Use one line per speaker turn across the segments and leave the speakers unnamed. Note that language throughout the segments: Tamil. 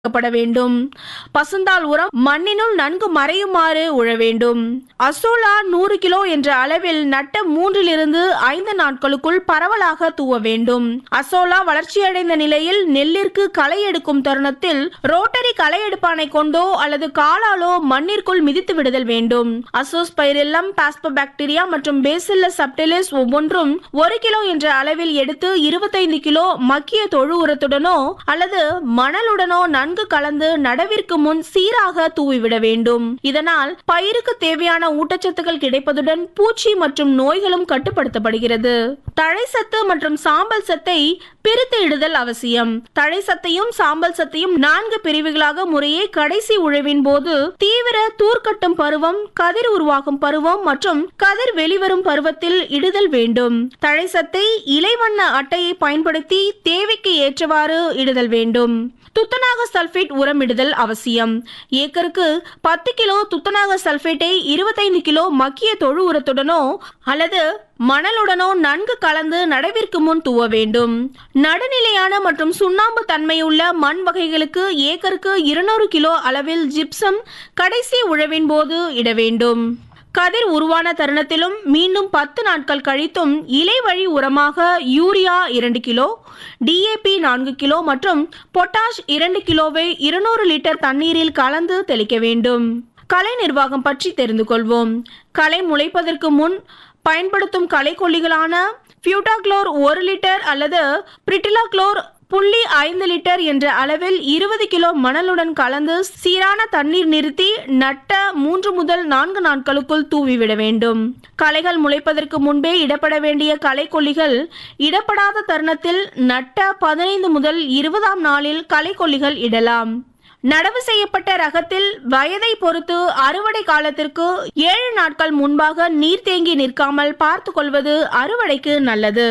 பட வேண்டும் பசுந்தாள் உரம் மண்ணினுள் நன்கு மறையுமாறு உழ வேண்டும் அசோலா நூறு கிலோ என்ற அளவில் நட்ட மூன்றிலிருந்து ஐந்து நாட்களுக்குள் பரவலாக தூவ வேண்டும் அசோலா வளர்ச்சியடைந்த நிலையில் நெல்லிற்கு களை எடுக்கும் தருணத்தில் ரோட்டரி களை எடுப்பானை கொண்டோ அல்லது காலாலோ மண்ணிற்குள் மிதித்து விடுதல் வேண்டும் அசோஸ்பைரில்லம் பாஸ்போபாக்டீரியா மற்றும் பேசில்லஸ் சப்டிலிஸ் ஒவ்வொன்றும் ஒரு கிலோ என்ற அளவில் எடுத்து இருபத்தைந்து கிலோ மக்கிய தொழு உரத்துடனோ அல்லது மணலுடனோ நன்கு கலந்து நடவிற்கு முன் சீராக தூவிவிட வேண்டும் இதனால் பயிருக்கு தேவையான ஊட்டச்சத்துக்கள் கிடைப்பதுடன் பூச்சி மற்றும் நோய்களும் கட்டுப்படுத்தப்படுகிறது தழை சத்து மற்றும் சாம்பல் சத்தை பிரித்து இடுதல் அவசியம் தழை சத்தையும் சாம்பல் சத்தையும் நான்கு பிரிவுகளாக முறையே கடைசி உழவின் போது தீவிர தூர்க்கட்டும் பருவம் கதிர் உருவாகும் பருவம் மற்றும் கதிர் வெளிவரும் பருவத்தில் இடுதல் வேண்டும் தழை சத்தை இலைவண்ண அட்டையை பயன்படுத்தி தேவைக்கு ஏற்றவாறு இடுதல் வேண்டும் துத்தநாக சல்பேட் உரமிடுதல் அவசியம் ஏக்கருக்கு பத்து கிலோ துத்தநாக சல்பேட்டை இருபத்தைந்து கிலோ மக்கிய தொழு உரத்துடனோ அல்லது மணலுடனோ நன்கு கலந்து நடவிற்கு முன் தூவ வேண்டும் நடுநிலையான மற்றும் சுண்ணாம்பு தன்மையுள்ள மண் வகைகளுக்கு ஏக்கருக்கு இருநூறு கிலோ அளவில் ஜிப்சம் கடைசி உழவின் போது இட வேண்டும் கதிர் உருவான தருணத்திலும் மீண்டும் பத்து நாட்கள் கழித்தும் இலை வழி உரமாக யூரியா இரண்டு கிலோ டிஏபி நான்கு கிலோ மற்றும் பொட்டாஷ் இரண்டு கிலோவை இருநூறு லிட்டர் தண்ணீரில் கலந்து தெளிக்க வேண்டும் கலை நிர்வாகம் பற்றி தெரிந்து கொள்வோம் களை முளைப்பதற்கு முன் பயன்படுத்தும் களைக்கொல்லிகளான பியூட்டாக்ளோர் ஒரு லிட்டர் அல்லது பிரிட்டிலாக்ளோர் புள்ளி ஐந்து லிட்டர் என்ற அளவில் இருபது கிலோ மணலுடன் கலந்து சீரான தண்ணீர் நிறுத்தி நட்ட மூன்று முதல் நான்கு நாட்களுக்குள் தூவிவிட வேண்டும் களைகள் முளைப்பதற்கு முன்பே இடப்பட வேண்டிய களைக்கொல்லிகள் இடப்படாத தருணத்தில் நட்ட பதினைந்து முதல் இருபதாம் நாளில் களைக்கொல்லிகள் இடலாம் நடவு செய்யப்பட்ட ரகத்தில் வயதை பொறுத்து அறுவடை காலத்திற்கு ஏழு நாட்கள் முன்பாக நீர் தேங்கி நிற்காமல் பார்த்து கொள்வது அறுவடைக்கு நல்லது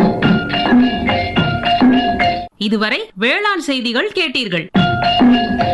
இதுவரை வேளாண் செய்திகள் கேட்டீர்கள்